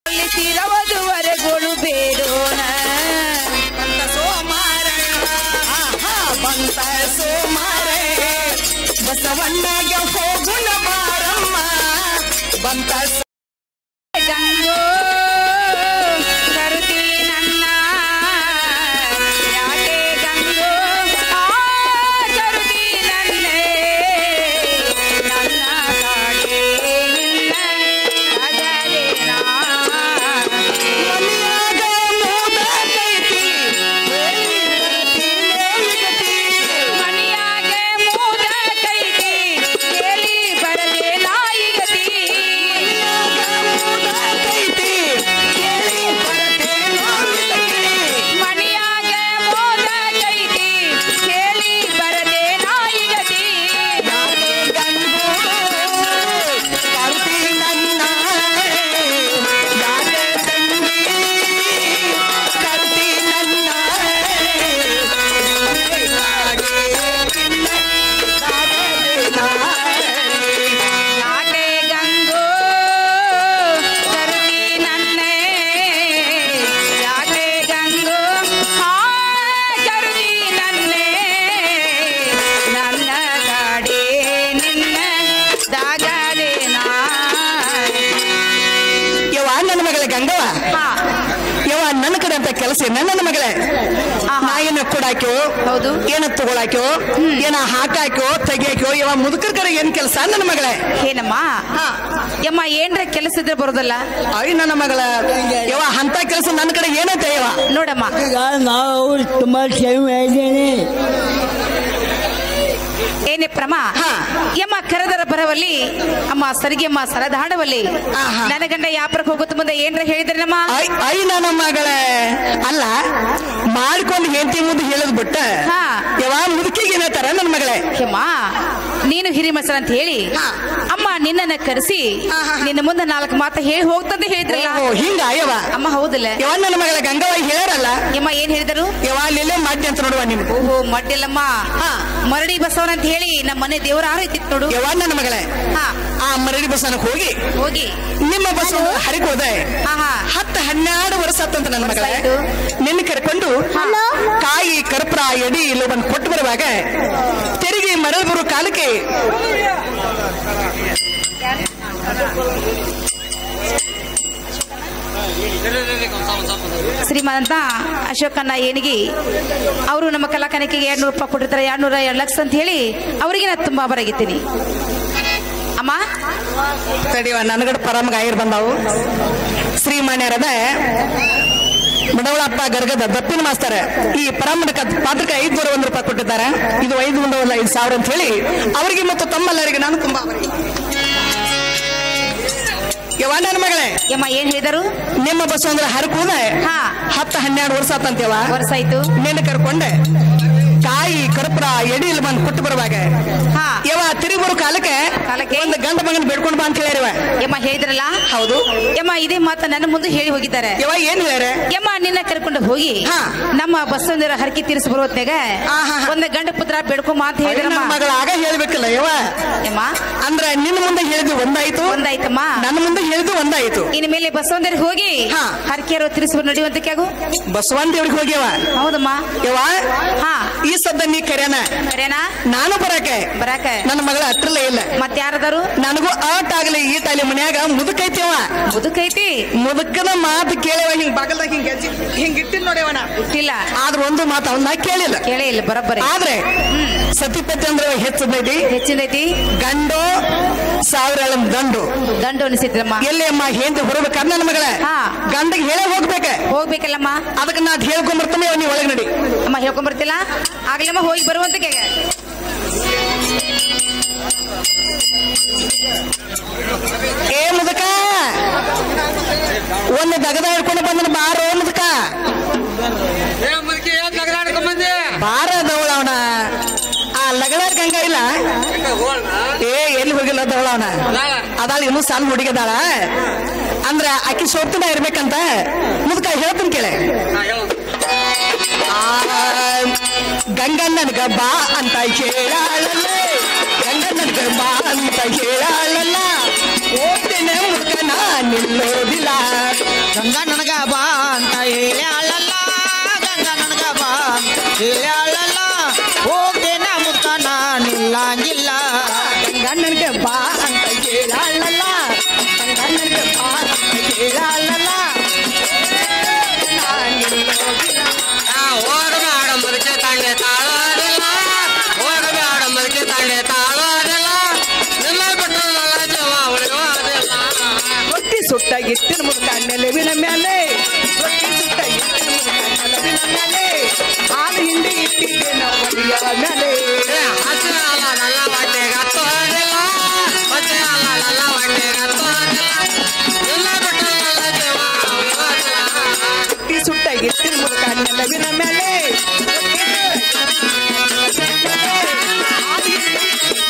ಅಲ್ಲಿ ತೀರವದುವರೆಗಳು ಬೇಡೋಣ ಬಂತ ಸೋಮಾರ ಆಹಾ ಬಂತ ಸೋಮಾರ ಬಸವಣ್ಣಗೆ ಹೋಗುಣ ಬಾರಮ್ಮ ಬಂತ ಸೋ- ಗಂಗೋ ಕರುತಿ ನನ್ನ ಯಾಕೆ ಗಂಗೋ ಆ ಕರುತಿ ನನ್ನೇ ನನ್ನ ಕಾಡೇ ನಿನ್ನ ಅಗಲೇನ ಮನೆಯಾಗ ಮೂದಕೈತಿ, ಹೇಳಿ ಬರತಿ ಮೇಲ್ಗತಿ. ಮನೆಯಾಗೆ ಮೂದ ಕೈತಿ ಕೇಳಿ ಬರದೆ ನಾಯಿಗತಿ ಮೂದಕೈತಿ, ಹೇಳಿ ಬರತಿ ಮೇಲ್ಗತಿ. ಮನೆಯಾಗೆ ಮೂದ ಕೈತಿ ಕೇಳಿ ಬರದೆ ನಾಯಿಗತಿ ಯಾಕೆ ಗಂಗು ಕರುತಿ ನನ್ನ ಯಾಕೆ ತಂಗಿ ಕರುತಿ ನನ್ನ ಹಾಗೆ ನಿನ್ನ ಯಾಕೆ ಗಂಗೋ ಕರುತಿ ನನ್ನೇ ಯಾಕೆ ಗಂಗೋ ಆ ಕರುತಿ ನನ್ನೇ ನನ್ನ ಗಾಡಿ ನಿನ್ನ ದಾಗಲೇ ನಾ ಯವ್ವ ನನ್ನ ಮಗಳ ಗಂಗವ್ವ ಹಾ ಯವ್ವ ನನ್ನ ಕಡೆ ಅಂತ ಕೆಲಸ ಇಲ್ಲ ನನ್ನ ಮಗಳೇ ನಾ ಏನ ಕೊಡಾಕ್ಯೋ ಹೌದು. ಏನ ತಗೊಳಾಕ್ಯೋ ಏನ ಹಾಕಾಕ್ಯೋ ತೆಗಿಯಾಕ್ಯೋ ಯವ್ವ ಮುದುಕರ ಕಡೆ ಏನ್ ಕೆಲಸ ನನ್ನ ಮಗಳೇ ಏನಮ್ಮ ಯಮ್ಮ ಏನ್ರ ಕೆಲಸ ಇದ್ರೆ ಬರೋದಲ್ಲ ಅಯ್ಯ ನನ್ನ ಮಗಳ ಯವ್ವ ಅಂತ ಕೆಲಸ ನನ್ನ ಕಡೆ ಏನೈತೆ ಯವ್ವ ನೋಡಮ್ಮ ಈಗ ನಾವು ತುಂಬಾ ಕ್ಷಮೆ ಇದ್ದೇನೆ ಏನೇ ಪ್ರಮ ಹಾ. ಯಮ್ಮ ಕರೆದರ ಬರವಲ್ಲಿ ಅಮ್ಮ ಸರಿಗೆಮ್ಮ ಸರದಾಡವಲ್ಲಿ ಆಹಾ. ನನ್ನ ಗಂಡ ಯಾಪ್ರಕ್ ಹೋಗುತ್ತ ಮುಂದೆ ಏನ್ರ ಹೇಳಿದ್ರೆ ನಮ್ಮ ಐ ಐ ನನ್ನ ಮಗಳೇ ಅಲ್ಲ ಮಾಡ್ಕೊಂಡು ಹೆಂಡತಿ ಮುಂದೆ ಹೇಳದ್ ಬಿಟ್ಟ ಹಾ. ಯವ್ವ ಮುದುಕಿಗೆ ಏನೈತಾರ ನನ್ನ ಮಗಳೇ ಯಮ್ಮ ನೀನು ಹಿರಿಮಸರ ಅಂತ ಹೇಳಿ ಹಾ. ಅಮ್ಮ ನಿನ್ನನ್ನ ಕರೆಸಿ ಆಹಾ. ನಿನ್ನ ಮುಂದೆ ನಾಲ್ಕು ಮಾತು ಹೇಳಿ ಹೋಗ್ತಂತ ಹೇಳಿದ್ರಲ್ಲ ಓ ಹಿಂಗ ಯವ್ವ ಅಮ್ಮ ಹೌದಿಲ್ಲ ಯವ್ವ ನನ್ನ ಮಗಳ ಗಂಗವ್ವ ಹೇಳ್ಯಾರಲ್ಲ ಯಮ್ಮ ಏನ್ ಹೇಳಿದರು ಯವ್ವ ಅಲ್ಲೆಲ್ಲೇ ಮಾಡಿ ಅಂತ ನೋಡುವ ನೀನು ಓಹೋ ಮಡ್ಡಿಲ್ಲಮ್ಮ ಹಾ. ಮರಡಿ ಬಸವನ ಅಂತ ಹೇಳಿ ನಮ್ಮ ಮನೆ ದೇವರ ಆರು ಇತ್ತಿತ್ತು ನೋಡು ಯವ್ವ ನನ್ನ ಮಗಳೇ ಹಾ ಆ ಮರಡಿ ಬಸ್ಸನಕ್ಕೆ ಹೋಗಿ ಹೋಗಿ ನಿಮ್ಮ ಬಸ್ ಹರಿಕೋದೆ ಆಹಾ ಹತ್ತು ಹನ್ನೆರಡು ವರ್ಷ ಆತಂತ ನನ್ನ ಮಗಳೇ ಆಯ್ತು. ನಿನ್ನ ಕರ್ಕೊಂಡು ಕಾಯಿ ಕರ್ಪೂರ ಎಡಿ ಇಲ್ಲ ಬಂದು ಕೊಟ್ಟು ಬರುವಾಗ ತೆರಿಗೆ ಮರಳು ಬರೋ ಕಾಲಕ್ಕೆ ಶ್ರೀಮಂತ ಅಶೋಕಣ್ಣ ಏನಿಗೆ ಅವರು ನಮ್ಮ ಕಲಾಕನಿಕೆಗೆ ಎರಡ್ ನೂರು ರೂಪಾಯಿ ಕೊಟ್ಟಿರ್ತಾರೆ ಎರಡ್ ನೂರ ಎರಡು ಲಕ್ಷ ಅಂತ ಹೇಳಿ ಅವರಿಗೆ ನಾನು ತುಂಬಾ ಬರಾಗಿದ್ದೀನಿ ಅಮ್ಮ ತಡಿವ ನನಗಡ ಪರಮ್ಗ ಆಯಿರ್ ಬಂದಾವು ಶ್ರೀಮಾನ್ಯರದ ಮಡವಳಪ್ಪ ಗರ್ಗದ ದಪ್ಪಿನ ಮಾಸ್ತರ ಈ ಪರಮನ ಪಾತ್ರಕ್ಕೆ ಐದ್ನೂರ ಒಂದು ರೂಪಾಯಿ ಕೊಟ್ಟಿದ್ದಾರೆ ಇದು ಐದು ಒಂದವಲ್ಲ ಐದು ಸಾವಿರ ಅಂತ ಹೇಳಿ ಅವರಿಗೆ ಮತ್ತು ತಮ್ಮೆಲ್ಲರಿಗೆ ನಾನು ತುಂಬಾ ಬರೀ ಯವ್ವ ನನ್ನ ಮಗಳೇ ಯಮ್ಮ ಏನ್ ಹೇಳಿದರು ನಿಮ್ಮ ಬಸ್ ಅಂದ್ರೆ ಹರಕೂದ ಹಾ. ಹತ್ತು ಹನ್ನೆರಡು ವರ್ಷ ಆತಂತೇವ ವರ್ಷ ಆಯ್ತು ನಿನ್ನ ಕರ್ಕೊಂಡೆ ಕಾಯಿ ಕರ್ಪೂರ ಎಡಿಲ್ ಬಂದು ಕೊಟ್ಟು ಬರುವಾಗ ಹಾ ಯವ ತಿರುಗುರು ಕಾಲಕ್ಕೆ ಕಾಲಕ್ಕೆ? ಒಂದು ಗಂಡ ಮಗನ್ ಬೇಡ್ಕೊಂಡು ಬಾ ಅಂತ ಹೇಳ್ಯಾರವ ಯಮ್ಮ ಹೇಳಿದ್ರಲ್ಲ ಹೌದು ಯಮ್ಮ ಇದೇ ಮಾತ ನನ್ನ ಮುಂದೆ ಹೇಳಿ ಹೋಗಿದ್ದಾರೆ ಯವ ಏನ್ ಹೇಳ್ಯಾರ ಯಮ್ಮ ನಿನ್ನ ಕರ್ಕೊಂಡು ಹೋಗಿ ಹಾ. ನಮ್ಮ ಬಸ್ಸೊಂದಿರ ಹರಕೆ ತೀರಿಸಿ ಬರುವತ್ನಾಗ ಆಹಾ. ಒಂದ್ ಗಂಡ ಪುತ್ರ ಬೇಡ್ಕೊಂಬ ಅಂತ ನನ್ನ ಹೇಳಿದ್ರಮ್ಮ ಮಗಳ ಆಗ ಹೇಳ್ಬೇಕಲ್ಲ ಯವ ಯಮ್ಮ ಅಂದ್ರ ನಿನ್ನ ಮುಂದೆ ಹೇಳಿದ್ದು ಒಂದಾಯ್ತು ಒಂದಾಯ್ತಮ್ಮ ನನ್ನ ಮುಂದೆ ಹೇಳಿದ್ದು ಒಂದಾಯ್ತು ಇನ್ ಮೇಲೆ ಬಸ್ಸೊಂದಿರ ಹೋಗಿ ಹಾ. ಹರಕೆಯರು ತೀರಿಸಿ ನಡೆಯುವಂತಕ್ಕೆ ಆಗು ಬಸವನ್ ದೇವ್ರಿಗೆ ಹೋಗ್ಯವ ಹೌದಮ್ಮ ಯವ ಹಾ ಈ ಸದ್ದ ನೀ ಕರ್ಯಾನ ಕರೇನಾ ನಾನು ಬರಾಕೆ ಬರಾಕ ನನ್ನ ಮಗಳ ಹತ್ರಲೇ ಇಲ್ಲ ಮತ್ ಯಾರದಾರು ನನಗೂ ಆಟ ಆಗಲಿ ಈಟಾಗಲಿ ಮನ್ಯಾಗ ಮುದುಕೈತಿವ ಮುದುಕೈತಿ ಮುದುಕನ ಮಾತು ಕೇಳವ ಹಿಂಗ್ ಬಾಗಲ್ದಾಗ ಹಿಂಗ್ ಹೆಜ್ಜೆ ಹಿಂಗ್ ಇಟ್ಟಿನ್ ನೋಡ್ಯವನ ಇಟ್ಟಿಲ್ಲ ಆದ್ರ ಒಂದು ಮಾತು ಅವನ್ನ ಕೇಳಿಲ್ಲ ಕೇಳೇ ಇಲ್ಲ ಬರೋಬ್ಬರಿ ಆದ್ರೆ ಸತಿಪತಿ ಅಂದ್ರೆ ಹೆಚ್ಚದೈತಿ ಹೆಚ್ಚಿಂದೈತಿ ಗಂಡು ಸಾವಿರ ಎಳಂ ದಂಡು ದಂಡು ಅನಿಸಿದ್ರಮ್ಮ ಎಲ್ಲಿ ಅಮ್ಮ ಹೇಂದು ಹೊರಬೇಕ ನನ್ನ ಮಗಳ ಹಾ. ಗಂಡಗೆ ಹೇಳೇ ಹೋಗ್ಬೇಕ ಹೋಗ್ಬೇಕಲ್ಲಮ್ಮ ಅದಕ್ಕೆ ನಾ ಹೇಳ್ಕೊಂಬರ್ತಾನೆ ನೀವು ಒಳಗೆ ನಡಿ ಅಮ್ಮ ಹೇಳ್ಕೊಂಬರ್ತಿಲ್ಲ ಆಗ್ಲಮ್ಮ ಹೋಗಿ ಬರುವಂತಕ್ಕೆ ಏ ಮುದಕ ಒಂದು ದಗದ ಹಿಡ್ಕೊಂಡು ಬಂದನ ಬಾರೋ ಮುದಕ ಬಾರ ದವಳ ಅವನ ಆ ಲಗದಾರ್ ಗಂಗ ಇಲ್ಲ ಏ ಎಲ್ಲಿ ಹೋಗಿಲ್ಲ ದವಳ ಅವನ ಅದಾಳ ಇನ್ನೂ ಸಾಲ ಹುಡುಗದಾಳ ಅಂದ್ರ ಆಕಿ ಸೋತನ ಇರ್ಬೇಕಂತ ಮುದಕ ಹೇಳ್ತೀನಿ ಕೇಳೆ ಆ, ಗಂಗ ನನ್ಗ ಬಾ ಅಂತ ಹೇಳಾಳಲ್ಲ ಗಂಗ ನನ್ಗ ಬಾ ಅಂತ ಹೇಳಾಳಲ್ಲ ಓದ್ತೇನೆ ಮುಖ ನಾ ನಿಲ್ಲೋದಿಲ್ಲ ಗಂಗಾ ನನಗ ಬಾ ಅಂತ ಹೇಳ್ಯಾಳಲ್ಲ ಗಂಗಾ ನನಗ ಬಾ ಅಂತ ಹೇಳ್ಯಾಳಲ್ಲ ಹೋಗ್ತೇನ ಮುತ್ತ ನಾನಿಲ್ಲಂಗಿಲ್ಲ ಗಂಗಣ್ಣನಿಗೆ ಬಾ ಅಂತ ಹೇಳಲ್ಲ ಗಂಗಣ್ಣನಿಗೆ ಬಾ ಅಂತ ಹೇಳಲ್ಲ ಹೋಗಬೇಡ ಮುದುಕೆ ತಂದೆ ತಾಳೋದಿಲ್ಲ ಹೋಗಬೇಡ ಮುದುಕೆ ತಂದೆ ತಾಳೋದಿಲ್ಲ ನಿನ್ನ ಬಿಟ್ಟು ನನ್ನ ಜೀವ ಉಳಿಯೋದಿಲ್ಲ ರೊಟ್ಟಿ ಸುಟ್ಟ ಇಟ್ಟಿನ ಮುದುಕ ನೆಲವಿನ ಮೇಲೆ ರೊಟ್ಟಿ ಸುಟ್ಟ ಇಟ್ಟಿನ ಮುದುಕ ನೆಲವಿನ ಮೇಲೆ ಹಾಲು ಹಿಂಡಿ ಇಟ್ಟಿದ್ದೆ ನಾವು ಒಲೆಯ ಮೇಲೆ ಏ, ಹಸಿ ಅಲ್ಲ ನನ್ನ ಹೊಟ್ಟೆಗೆ ಹತ್ತೋದಿಲ್ಲ ಹಸಿ ಅಲ್ಲ ನನ್ನ ಹೊಟ್ಟೆಗೆ ಹತ್ತೋದಿಲ್ಲ ನಿನ್ನ ಬಿಟ್ಟು ನನ್ನ ಜೀವ ಉಳಿಯೋದಿಲ್ಲ ರೊಟ್ಟಿ ಸುಟ್ಟ ಇಟ್ಟಿನ ಮುದುಕ ನೆಲವಿನ ಮೇಲೆ ಹಾಲು ಹಿಂಡಿ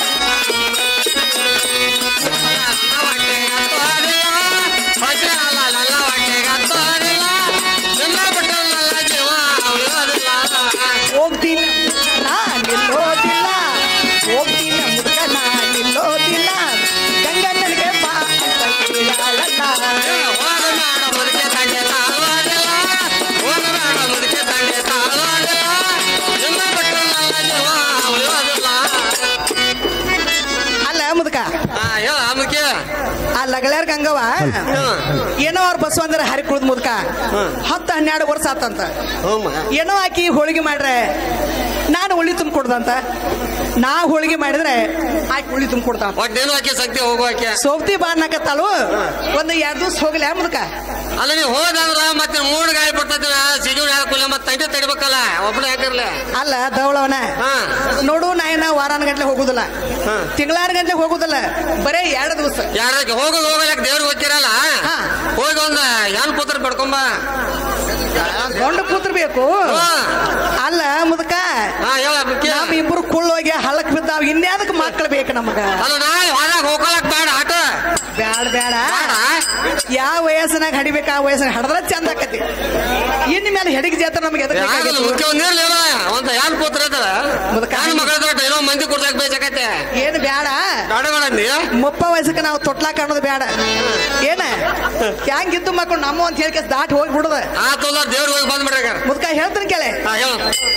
ಹೋಗ್ತೀನಿ ನಾ ನಿಲ್ಲೋದಿಲ್ಲ ಹೋಗ್ತೀನಿ ಮುದುಕ ನಾ ನಿಲ್ಲೋದಿಲ್ಲ ಗಂಗಣ್ಣನಿಗೆ ಬಾ ಅಂತ ಹೇಳಲ್ಲ ಅಲ್ಲ ಮುದುಕ ಆ ಲಗಳಾರ್ ಗಂಗವ ಏನೋ ಅವ್ರ ಬಸವ ಅಂದ್ರೆ ಹರಿ ಕುಳ್ದ ಮುದುಕ ಹತ್ತು ಹನ್ನೆರಡು ವರ್ಷ ಆತಂತ ಏನೋ ಆಕಿ ಹೋಳಿಗೆ ಮಾಡ್ರೆ ನಾನು ಉಳ್ಳಿ ತುಂಬಿಕೊಡ್ದಂತ ನಾ ಹೋಳಿಗೆ ಮಾಡಿದ್ರೆ ಆಕಿ ಉಳ್ಳಿ ತುಂಬಿಕೊಡ್ತಾ ಒಟ್ಟೇನು ಆಕೆ ಶಕ್ತಿ ಹೋಗುವಾಕೆ ಸೋಪ್ತಿ ಬಾಡ್ನಾಕತ್ತಾಳು ಒಂದು ಎರಡು ದಿವಸ ಹೋಗ್ಲಿ ಆ ಮುದುಕ ಅಲ್ಲ ನೀವು ಹೋದಂದ್ರ ಮತ್ತೆ ಮೂಡ್ ಗಾಳಿ ಬಿಡ್ತೈತಿ ಸಿಜುನ್ ಹಾಕಲ್ಲ ಮತ್ತೆ ತಂದೆ ತಡಿಬೇಕಲ್ಲ ಒಬ್ಬನ ಯಾಕಿರ್ಲಿ ಅಲ್ಲ ದವಳವನ ಹಾ ನೋಡು ನಾ ಏನ ವಾರಾನ ಗಂಟ್ಲೆ ಹೋಗುದಿಲ್ಲ ತಿಂಗಳಾರ ಗಂಟ್ಲೆ ಹೋಗುದಿಲ್ಲ ಬರೇ ಎರಡು ದಿವಸ ಯಾರಕ್ಕೆ ಹೋಗೋದು ಹೋಗಲಕ್ಕೆ ದೇವ್ರಿಗೆ ಹೋಗ್ತಿರಲ್ಲ ಹಾ. ಹೋಗಿ ಒಂದ ಹೆಣ್ ಪುತ್ರ ಪಡ್ಕೊಂಬ ಗಂಡು ಕೂತ್ರ ಬೇಕು ಹಾ. ಅಲ್ಲ ಮುದುಕ ಹಾ ಹೇಳ ಮುಖ್ಯ ನಮ್ ಇಬ್ರು ಕುಳ್ಳೋಗಿ ಹಳ್ಳಕ್ ಬಿದ್ದಾವ ಇನ್ಯಾದಕ್ ಮಕ್ಳು ಬೇಕು ನಮಗ ಅಲ್ಲ ನಾಳೆ ಹೊರಗೆ ಹೋಗ್ಕೊಳಕ್ ಬೇಡ ಆಟ ಬ್ಯಾಡ ಬೇಡ ಬೇಡ ಯಾವ ವಯಸ್ಸಿನಾಗ ಹಡಿಬೇಕು ಆ ವಯಸ್ಸಿನಾಗ ಹಡದ್ರ ಚಂದ ಆಕತಿ ಇನ್ ಮೇಲೆ ಹೆಡಿಗೆ ಜಾತ್ರೆ ನಮ್ಗೆ ಎದಕ್ ಆಗಲ್ಲ ಬೇಕಾಗಿತ್ತು? ಮುಖ್ಯ ಒಂದ್ ಇರ್ಲಿಲ್ಲ ಒಂದ್ ಹೆಣ್ ಪುತ್ರ ಅದ ಮುದುಕ. ಹೆಣ್ ಮಗಳ ದೊಡ್ಡ ಏನೋ ಮಂದಿ ಕೊಡ್ಸಕ್ ಬೇಕತ್ತೆ ಏನ್ ಬ್ಯಾಡ ಬೇಡ ಬೇಡ ಅಂದಿ ಮುಪ್ಪ ವಯಸ್ಸಕ್ಕೆ ನಾವು ತೊಟ್ಲಾ ಕಾಣೋದು ಬೇಡ ಏನ ಹ್ಯಾಂಗಿದ್ದು ಮಕ್ಕಳು ನಮ್ಮ ಅಂತ ಹೇಳ್ಕೆ ದಾಟ್ ಹೋಗಿ ಬಿಡುದ ಆ ತೊಲ್ಲ ದೇವ್ರಿಗೆ ಹೋಗಿ ಬಂದ್ ಬಿಡ್ರಿ ಮುದ್ಕ ಹೇಳ್ತೀನಿ ಕೇಳೆ ಹಾ ಹೇಳ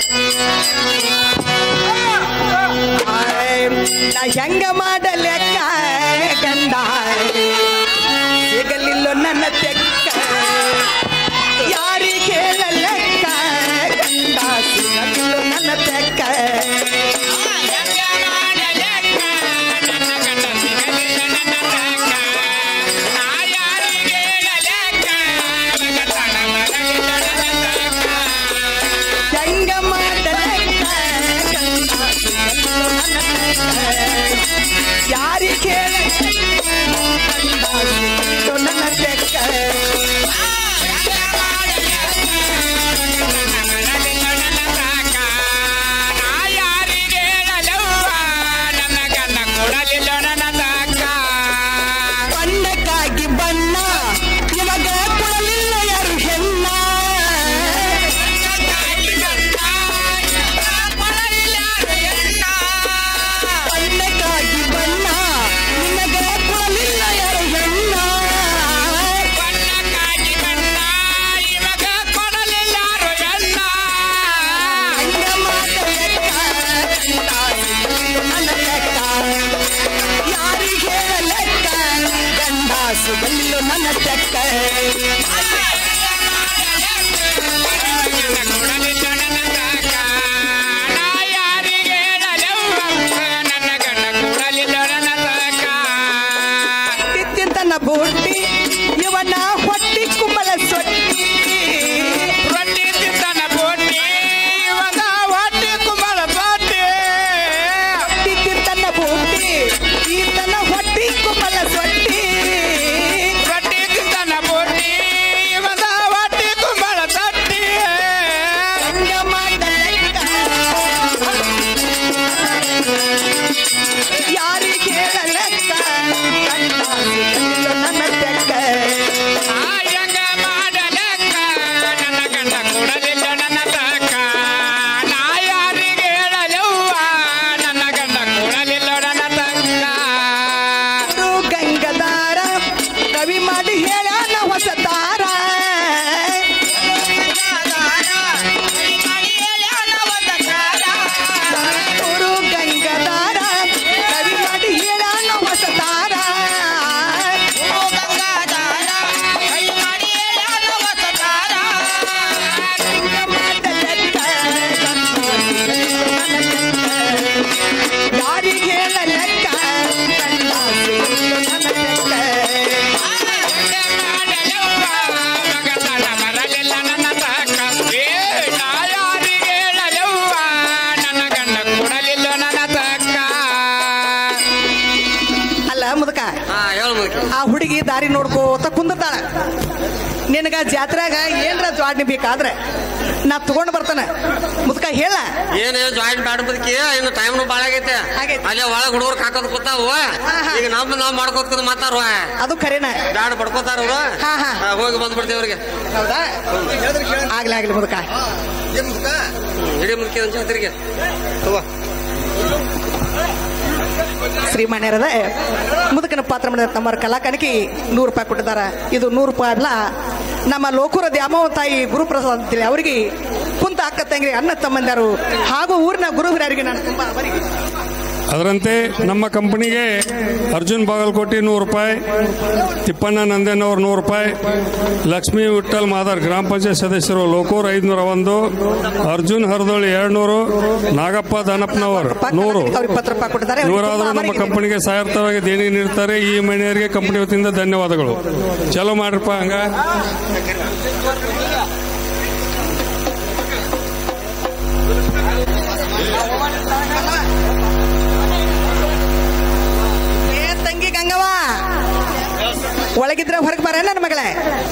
ಆಯ್, ನಾ ಹೆಂಗ ಮಾಡಲೆಕ್ಕ ಗಂಡ ಸಿಗಲಿಲ್ಲ ನನ್ನ ತೆಕ್ಕ ಯಾರಿಗೆ ಹೇಳಲೆಕ್ಕ ಗಂಡ ಸಿಗಲಿಲ್ಲ ನನ್ನ ತೆಕ್ಕ ಹೆಂಗ ಮಾಡಲೆಕ್ಕ ಗಂಡ ಸಿಗಲಿಲ್ಲ ನನ್ನ ತೆಕ್ಕ ಯಾರಿಗೆ ಹೇಳ ಗಂಡ ನೋಡ್ಕೋತ ಕುಂದಿರ್ತಾಳ ನಿನಗ ಜಾತ್ರೆಗ ಏನ್ರ ಜ್ವಾಡ್ನಿ ಬೇಕಾದ್ರೆ ನಾ ತಗೊಂಡ್ ಬರ್ತಾನೆ ಮುದ್ಕ ಹೇಳ ಏನ್ ಜಾಯಿನ್ ಬ್ಯಾಡ ಬದುಕಿ ಇನ್ನು ಟೈಮ್ನು ಭಾಳ ಆಗೈತೆ ಆಗೈತೆ. ಅಲ್ಲೇ ಒಳಗ್ ಹುಡುಗರು ಕಾಕೋದ್ ಕೂತಾವ ಹಾ. ಈಗ ನಮ್ ನಾವ್ ಮಾಡ್ಕೋತ್ ಮಾತಾರುವ ಅದು ಖರೇನ ಬ್ಯಾಡ ಪಡ್ಕೋತಾರ ಅವ್ರು ಹಾ, ಹಾ. ಆ, ಹೋಗಿ ಬಂದ್ಬಿಡ್ತೀವಿ ಅವ್ರಿಗೆ ಹೌದಾ ಆಗ್ಲಿ ಆಗ್ಲಿ ಮುದ್ಕ ಹಿಡಿ ಮುಖ್ಯ ಜಾತ್ರೆಗೆ ತಗೋ ಶ್ರೀಮಾನ್ಯರದ ಮುದುಕನ ಪಾತ್ರ ಮಾಡಿದ ತಮ್ಮ ಕಲಾಕನಿಗೆ ನೂರು ರೂಪಾಯಿ ಕೊಟ್ಟಿದ್ದಾರೆ ಇದು ನೂರು ರೂಪಾಯಿ ಅಲ್ಲ ನಮ್ಮ ಲೋಕೂರ ದ್ಯಾಮವ ತಾಯಿ ಗುರುಪ್ರಸಾದ್ ಅಂತೇಳಿ ಅವರಿಗೆ ಕುಂತ ಅಕ್ಕ ತಂಗಿ ಅಣ್ಣ ತಮ್ಮಂದರು ಹಾಗೂ ಊರಿನ ಗುರು ಹಿರಿಯರಿಗೆ ನಾನು ತುಂಬಾ ಅವರಿಗೆ ಅದರಂತೆ ನಮ್ಮ ಕಂಪನಿಗೆ ಅರ್ಜುನ್ ಬಾಗಲಕೋಟೆ ನೂರು ರೂಪಾಯಿ ತಿಪ್ಪಣ್ಣ ನಂದೇನ್ ಅವ್ರು ನೂರು ರೂಪಾಯಿ ಲಕ್ಷ್ಮೀ ವಿಠಲ್ ಮಾದರ್ ಗ್ರಾಮ ಪಂಚಾಯತ್ ಸದಸ್ಯರು ಲೋಕೂರ್ ಐದುನೂರ ಒಂದು ಅರ್ಜುನ್ ಹರದೋಳಿ ಎರಡ್ನೂರು ನಾಗಪ್ಪ ದಾನಪ್ಪನವರ್ ನೂರು ಅವ್ರು ಇಪ್ಪತ್ತು ರೂಪಾಯಿ ಕೊಟ್ಟಿದ್ದಾರೆ ಅವರಿಗೆ ಇವರಾದರೂ ತುಂಬಾ ನಮ್ಮ ಅವರಿಗೆ ಕಂಪನಿಗೆ ಸಹಾರ್ಥವಾಗಿ ದೇಣಿಗೆ ನೀಡ್ತಾರೆ ಈ ಮಹಿಳೆಯರಿಗೆ ಕಂಪನಿ ವತಿಯಿಂದ ಧನ್ಯವಾದಗಳು ಚಲೋ ಮಾಡ್ರಪ್ಪ ಹಂಗ ಏ ತಂಗಿ ಗಂಗವ್ವ ಒಳಗಿದ್ರೆ ಹೊರಗೆ ಬರ ನನ್ನ ಮಗಳೇ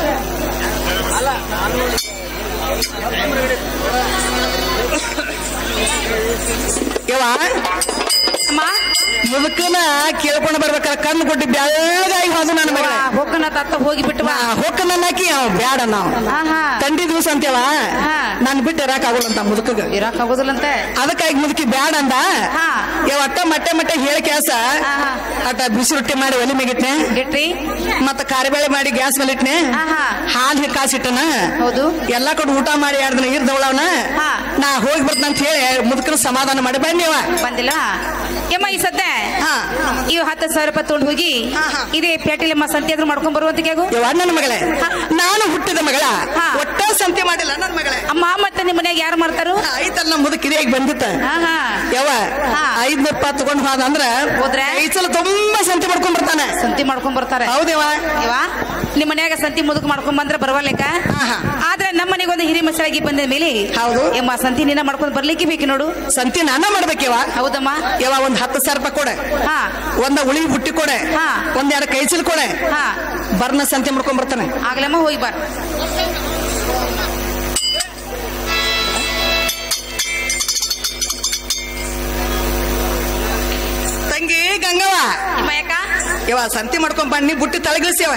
ಯವ್ವ ಅಮ್ಮ ಮುದುಕನ ಕೇಳ್ಕೊಂಡು ಬರ್ಬೇಕಾರ ಕಣ್ಣು ಕೊಟ್ಟು ಬ್ಯಾಗಾಗಿ ಹೋದ ನನ್ನ ಮಗಳ ಹೋಗನ ತತ್ತ ಹೋಗಿ ಬಿಟ್ಟವಾ ಹೊಕ್ಕ ನನ್ನ ಹಾಕಿ ಅವ್ ಬ್ಯಾಡ ನಾವು ಆಹಾ ತಂಡಿ ದಿವಸ ಅಂತೇವ ಹಾ. ನಾನು ಬಿಟ್ಟು ಇರಾಕ್ ಆಗೋಲ್ಲಂತ ಮುದುಕಗ ಇರಾಕ್ ಆಗೋದಿಲ್ಲಂತೆ ಅದಕ್ಕಾಗಿ ಮುದುಕಿ ಬ್ಯಾಡ ಅಂದ ಹಾ. ಯಾವ ಅಟ್ಟ ಮಟ್ಟೆ ಮಟ್ಟೆ ಹೇಳಿ ಕೆಲಸ ಆಹಾ. ಅಟ್ಟ ಬಿಸಿ ರೊಟ್ಟಿ ಮಾಡಿ ಒಲಿ ಮೇಗಿಟ್ನೆ ಗಿಟ್ರಿ ಮತ್ತ ಕಾರಿಬೇಳೆ ಮಾಡಿ ಗ್ಯಾಸ್ ಮೇಲೆ ಇಟ್ನೆ ಆಹಾ. ಹಾಲು ಕಾಸಿಟ್ಟನ ಹೌದು ಎಲ್ಲಾ ಕಡೆ ಊಟ ಮಾಡಿ ಎರಡು ದಿನ ಇರ್ದವಳವನ ಹಾ. ನಾ ಹೋಗಿ ಬರ್ತ ಅಂತ ಹೇಳಿ ಮುದುಕನ ಸಮಾಧಾನ ಮಾಡಿ ಬನ್ನಿವ ಬಂದಿಲ್ಲ ಯಮ್ಮ ಈ ಸದ್ಯ ಹಾ. ಇವ್ ಹತ್ತು ಸಾವಿರ ರೂಪಾಯಿ ತಗೊಂಡು ಹೋಗಿ ಹಾ, ಹಾ. ಇದೇ ಪೇಟೆಲಮ್ಮ ಸಂತೆ ಆದ್ರೂ ಮಾಡ್ಕೊಂಡ್ ಬರುವಂತ ಕೇಗು ಯವ್ವ ನನ್ನ ಮಗಳೇ ನಾನು ಹುಟ್ಟಿದ ಮಗಳ ಹಾ. ಒಟ್ಟ ಸಂತೆ ಮಾಡಿಲ್ಲ ನನ್ನ ಮಗಳೇ ಅಮ್ಮ ಮತ್ತೆ ನಿಮ್ಮ ಮನ್ಯಾಗ ಯಾರು ಮಾಡ್ತಾರು ಐತಲ್ಲ ಮುದುಕಿದೆ ಈಗ ಬಂದಿತ್ತ ಹಾ ಹಾ ಯವ್ವ ಹಾ. ಐದ್ನೂರ್ ರೂಪಾಯಿ ತಗೊಂಡ್ ಹೋದ ಅಂದ್ರ ಹೋದ್ರೆ? ಈ ಸಲ ತುಂಬಾ ಸಂತೆ ಮಾಡ್ಕೊಂಡ್ ಬರ್ತಾನೆ ಸಂತಿ ಮಾಡ್ಕೊಂಡ್ ಬರ್ತಾರೆ ಹೌದೇವ ಇವ ನಿಮ್ಮ ಮನ್ಯಾಗ ಸಂತಿ ಮುದುಕ್ ಮಾಡ್ಕೊಂಡ್ ಬಂದ್ರ ಬರವಲ್ಲೇಕ ಆಹಾ. ಆದ್ರೆ ನಮ್ಮ ಮನೆಗೆ ಒಂದು ಹಿರಿ ಮಸರಾಗಿ ಬಂದ ಮೇಲೆ ಹೌದು. ಎಮ್ಮ ಸಂತಿ ನಿನ್ನ ಮಾಡ್ಕೊಂಡ್ ಬರ್ಲಿಕ್ಕೆ ಬೇಕು ನೋಡು ಸಂತೆ ನಾನ ಮಾಡ್ಬೇಕವ ಹೌದಮ್ಮ ಯವ್ವ ಒಂದ್ ಹತ್ತು ಸಾವಿರ ರೂಪಾಯಿ ಕೊಡೆ ಹಾ ಒಂದ ಉಳಿ ಬುಟ್ಟಿ ಕೊಡೆ ಹಾ. ಒಂದ್ ಎರಡು ಕೈ ಚೀಲ ಕೊಡೆ ಹಾ ಬರ್ನ ಸಂತೆ ಮಾಡ್ಕೊಂಡ್ ಬರ್ತಾನೆ ಆಗ್ಲಮ್ಮ ಹೋಗಿ ಬಾರ ತಂಗಿ ಗಂಗವ್ವ ನಿಮ್ಮ ಯಾಕ ಯವ್ವ ಸಂತೆ ಮಾಡ್ಕೊಂಡ್ ಬನ್ನಿ ಬುಟ್ಟಿ ತಳಗಿಳಿಸ್ಯವ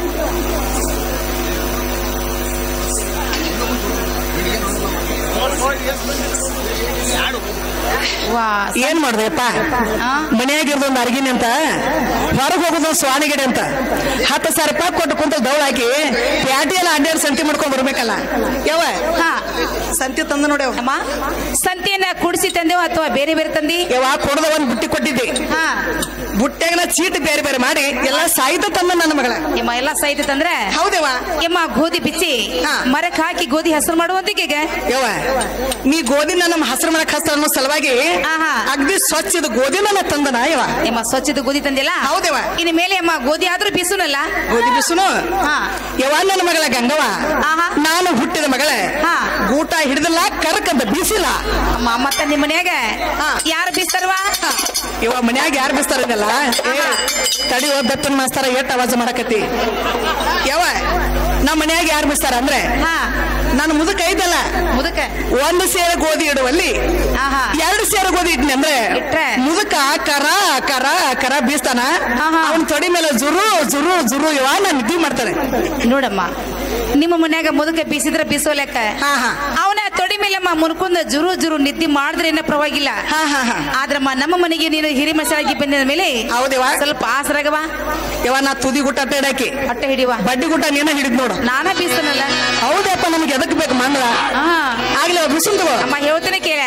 ವಾ ಏನ್ ಮಾಡ್ದೆಪ್ಪ ಆ? ಮನ್ಯಾಗಿರ್ದ ಒಂದು ಅರ್ಗಿನಿ ಅಂತ ಹೊರಗೆ ಹೋಗೋದು ಸ್ವಾನಿಗಡೆ ಅಂತ ಹತ್ತು ಸಾವಿರ ರೂಪಾಯಿ ಕೊಟ್ಟು ಕುಂತ ದೌಡ್ ಹಾಕಿ ಪ್ಯಾಟಿ ಎಲ್ಲ ಅಡ್ಡಾಡಿ ಸಂತೆ ಮಾಡ್ಕೊಂಡ್ ಬರ್ಬೇಕಲ್ಲ ಯಾವ ಹಾ ಸಂತೆ ತಂದ ನೋಡಿ ಅಮ್ಮ ಸಂತಿಯನ್ನ ಕುಡಿಸಿ ತಂದೆವು ಅಥವಾ ಬೇರೆ ಬೇರೆ ತಂದಿ ಯಾವ ಕೊಡದ ಒಂದ್ ಬುಟ್ಟಿ ಕೊಟ್ಟಿದ್ದೆ ಹಾ ಬುಟ್ಟ್ಯಾಗ ಚೀಟ್ ಬೇರೆ ಬೇರೆ ಮಾಡಿ ಎಲ್ಲ ಸಾಹಿತ್ಯ ತಂದ ನನ್ನ ಮಗಳ ಎಮ್ಮ ಎಲ್ಲ ಸಹಿತ ತಂದ್ರೆ ಹೌದೇವ ಎಮ್ಮ ಗೋಧಿ ಬಿಚ್ಚಿ ಹಾ. ಮರಕ್ ಹಾಕಿ ಗೋಧಿ ಹಸರು ಮಾಡುವಂತಿಗೆ ಯವ್ವ ನೀ ಗೋಧಿನ ನಮ್ಮ ಹಸಿರು ಮಾಡಕ್ ಹಸ್ತ ಅನ್ನೋ ಸಲುವಾಗಿ ಆಹಾ. ಅಗ್ದಿ ಸ್ವಚ್ಛದ ಗೋಧಿನ ನಾ ತಂದನ ಯವ ಎಮ್ಮ ಸ್ವಚ್ಛದ ಗೋಧಿ ತಂದಿಲ್ಲ ಹೌದೇವ ಇನ್ನು ಮೇಲೆ ಅಮ್ಮ ಗೋಧಿ ಆದ್ರೂ ಬಿಸುನಲ್ಲ ಗೋಧಿ ಬಿಸುನು ಹಾ ಯವ ನನ್ನ ಮಗಳ ಗಂಗವ ಆಹಾ. ನಾನು ಹುಟ್ಟಿದ ಮಗಳೇ ಹಾ. ಊಟ ಹಿಡಿದಿಲ್ಲ ಕರ್ಕಂದ ಬೀಸಿಲ್ಲ ಅಮ್ಮ ಮತ್ತ ನಿಮ್ಮ ಮನ್ಯಾಗ ಹಾ. ಯಾರು ಬೀಸ್ತಾರವಾ ಇವ ಮನ್ಯಾಗ ಯಾರು ಬಿಸ್ತಾರಲ್ಲ ತಡಿ ಬೆತ್ತನ ಮಾಸ್ತಾರ ಎಟ್ ಅವಾಜ ಮಾಡಕತ್ತಿ ಯಾವ ನಮ್ಮ ಮನ್ಯಾಗ ಯಾರು ಬಿಸ್ತಾರ ಅಂದ್ರೆ ಹಾ ನಾನು ಮುದುಕ ಐತಲ್ಲ ಮುದಕ ಒಂದು ಸೇರ ಗೋಧಿ ಇಡುವಲ್ಲಿ ಆಹಾ ಎರಡು ಸೇರ ಗೋಧಿ ಇಟ್ನಿ ಅಂದ್ರೆ ಇಟ್ರೆ? ಮುದುಕ ಕರ ಕರ ಕರ ಬೀಸ್ತಾನ ಆಹಾ. ಅವನ್ ತೊಡಿ ಮೇಲೆ ಜುರು ಜುರು ಜುರು ಇವ ನಾನು ನಿದ್ದೆ ಮಾಡ್ತಾರೆ ನೋಡಮ್ಮ ನಿಮ್ಮ ಮನ್ಯಾಗ ಮುದುಕ ಬೀಸಿದ್ರ ಬೀಸೋಲೆಕ್ಕ ಹಾ, ಹಾ. ಅವನ ತೊಡಿ ಮೇಲಮ್ಮ ಮುನ್ಕೊಂಡ ಜುರು ಜುರು ನಿದ್ದೆ ಮಾಡಿದ್ರೆ ಏನ ಪರವಾಗಿಲ್ಲ ಹಾ ಹಾ ಹಾ ಆದ್ರಮ್ಮ ನಮ್ಮ ಮನೆಗೆ ನೀನು ಹಿರಿ ಮಸಾಗಿ ಬಂದ ಮೇಲೆ ಹೌದೇವಾ ಸ್ವಲ್ಪ ಆಸರಾಗವ ಇವ ನಾ ತುದಿ ಗುಟ್ಟ ಇಡಾಕಿ ಹೊಟ್ಟೆ ಹಿಡಿವ ಬಡ್ಡಿ ಗುಟ್ಟ ನೀನ ಹಿಡಿದ್ ನೋಡು ನಾನ ಬೀಸ್ತನಲ್ಲ ಹೌದಪ್ಪ ನಮ್ಗೆ ಎದಕ್ ಬೇಕು ಮಂಗಳ ಹಾ ಆಗ್ಲಿ ಬಿಸಿಲ್ ತಗೋ ಅಮ್ಮ ಹೇಳ್ತೇನೆ ಕೇಳ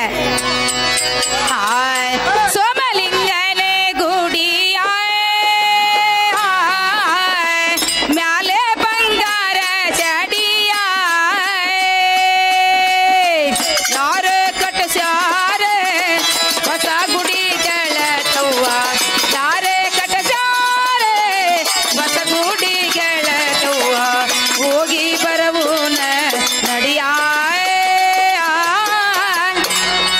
ಹಾಯ್ ಸೋಮಲಿಂಗನ ಗುಡಿಯ ಹಾಯ್, ಮ್ಯಾಲೆ ಬಂಗಾರ ಚಡಿಯ ಯಾರು ಕಟ್ಟಸ್ಯಾರ ಹೊಸ ಗುಡಿಗಳ ತವ್ವ ಯಾರೇ ಕಟ್ಟಸ್ಯಾರ ಹೊಸ ಗುಡಿಗಳ ತವ್ವ ಹೋಗಿ ಬರವುನ ನಡಿಯ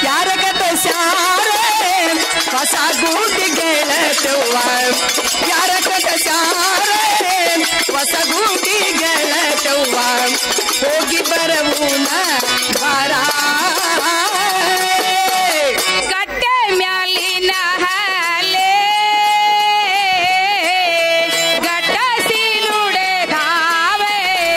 ಹೋಗಿ ಬರವುನ ಬಾರ ಕಟ್ಟೆ ಮ್ಯಾಲಿನ ಹಾಲೆ ಗಟ್ಟಸಿ ನುಡೆದಾವೆ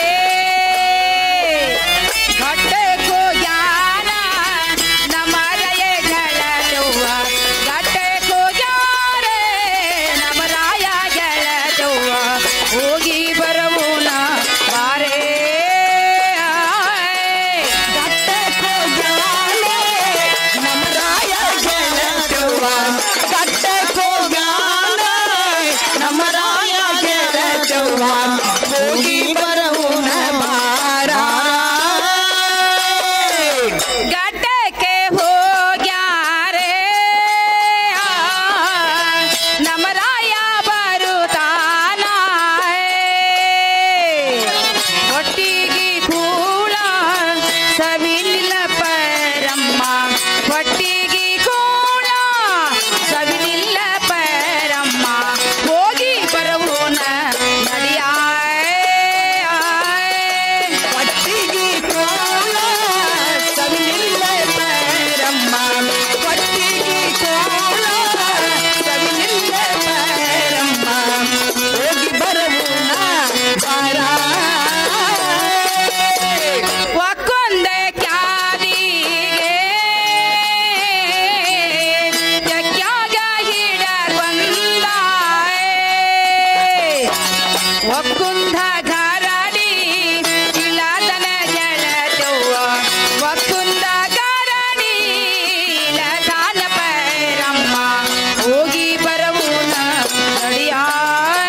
ಗಟ್ಟೆ ಕೋಗ್ಯಾನ ನಮರಯ ಗೆಳತವ್ವ ಗಟ್ಟೆ ಕೋಗ್ಯಾರೆ ನಮರಾಯ ಗೆಳತವ್ವ ಹೋಗಿ ಬರವುನ ಬಾರೇ ಗಟ್ಟೆ ಕೋಗ್ಯಾನೆ ನಮರಾಯ ಗೆಳತವ್ವ. ಗಟ್ಟೆ ಕೋಗ್ಯಾನೆ ನಮರಾಯ ಗೆಳತವ್ವ. ಹೋಗಿ ಬರವುನ ಬಾರ ಗಡ್ಡಕ್ಕೆ ಹೋಗ್ಯಾರೆ ನಮರಾಯ ಬರುತ್ತಾನ ಒಟ್ಟಿಗೆ ಕೂಳ ಸವಿನಿಲ್ಲ ಪರಮ್ಮ ಒಟ್ಟಿಗೆ ಕೂಳ ಸವಿನಿಲ್ಲ ಪರಮ್ಮ ಹೋಗಿ ಬರುವನ ನಡಿಯಾಯ ಒಟ್ಟಿಗೆ ಕೋಲ ಸವಿನಿಲ್ಲ ಪರಮ್ಮ. ಒಟ್ಟಿಗೆ ಕೋಲ ಸವಿನಿಲ್ಲ ಪರಮ್ಮ. ಹೋಗಿ ಬರವುನ ಬಾರ ಒಕ್ಕೊಂದ ಕ್ಯಾದಿಗೆ ಜಗ್ಯಾಗ ಹಿಡರ್ ಬಂದಾಯ್ ಒಕ್ಕುಂದ ಗಾರಾಡಿ ಇಲಾದನ ಗೆಳತವ್ವ ಒಕ್ಕುಂದ ಗಾರಾಡಿ ಇಲದಾನ ಪೈರಮ್ಮ ಹೋಗಿ ಬರವುನ ನಡಿಯಾಯ್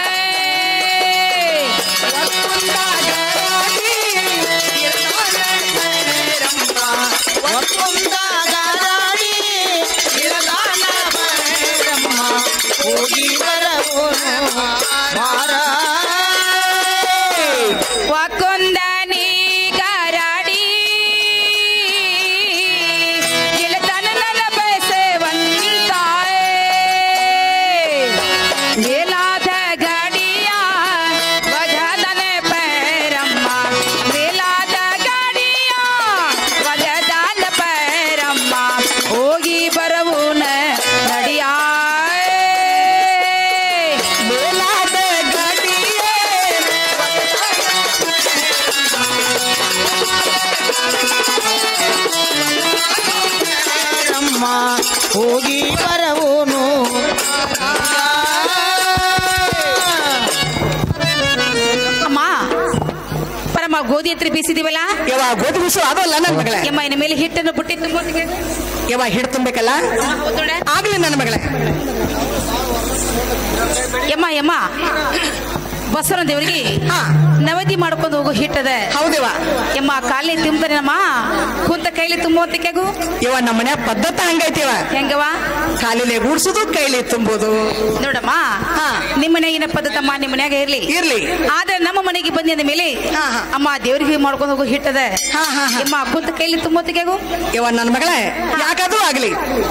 ಹೋಗಿ ಬರವೋನು ಬಾರ ವಾಕೊಂದನಿ ಗರಾಡಿ ಗೆಳತನ ನನ್ನ ಬಸವಂತಾಯ್ ಮೇಲಾದ ಗಾಡಿಯ ವಜದನ ಪೈರಮ್ಮ ಮೇಲಾದ ಗಾಡಿಯ ವಜದಾನ ಪೈರಮ್ಮ ಹೋಗಿ ಬರವುನ ನಡಿಯಾಯ್ ಮೇಲಾದ ಗಡಿಯೇ ರಮ್ಮ ಹೋಗಿ ಬರವೋನು ಅಮ್ಮ ಪರಮ ಗೋಧಿ ಹತ್ರ ಬೀಸಿದೀವಲ್ಲ ಯವ ಗೋಧಿ ಬಿಸು ಅದಲ್ಲ ನನ್ನ ಮಗಳೇ ಯಮ್ಮ ಇನ್ನ ಮೇಲೆ ಹಿಟ್ಟನ್ನು ಬುಟ್ಟಿ ತುಂಬೋತಿಗೆ ಯವ ಹಿಡ್ ತುಂಬಬೇಕಲ್ಲ ಹೌದೋಡ ಆಗ್ಲಿ ನನ್ನ ಮಗಳೇ ಯಮ್ಮ ಯಮ್ಮ ಬಸವನ ದೇವರಿಗೆ ಹಾ ನವದಿ ಮಾಡ್ಕೊಂಡು ಹೋಗೋ ಹಿಟ್ಟದ ಹೌದೇವ ಯಮ್ಮ ಕಾಲಿ ತುಂಬದನಮ್ಮ ಕುಂತ ಕೈಲಿ ತುಂಬುವಂತಿಕೆಗು ಇವ ನಮ್ಮ ಮನೆ ಪದ್ಧತಿ ಹಂಗೈತಿವ ಹೆಂಗವ ಕಾಲಿಲೆ ಗೂಡ್ಸುದು ಕೈಲಿ ತುಂಬೋದು ನೋಡಮ್ಮ ಹಾ. ನಿಮ್ಮ ಮನೆಯಾಗಿನ ಪದ್ಧತಮ್ಮ ನಿಮ್ಮ ಮನ್ಯಾಗ ಇರ್ಲಿ ಇರ್ಲಿ ಆದ್ರೆ ನಮ್ಮ ಮನೆಗೆ ಬಂದ ಮೇಲೆ ಹಾ, ಹಾ. ಅಮ್ಮ ದೇವ್ರಿಗೆ ಮಾಡ್ಕೊಂಡು ಹೋಗೋ ಹಿಟ್ಟದ ಹಾ, ಹಾ, ಹಾ. ಯಮ್ಮ ಕುಂತ ಕೈಲಿ ತುಂಬುವಂತಿಕೆಗು ಇವ ನನ್ನ ಮಗಳೇ ಯಾಕಾದ್ರೂ ಆಗ್ಲಿ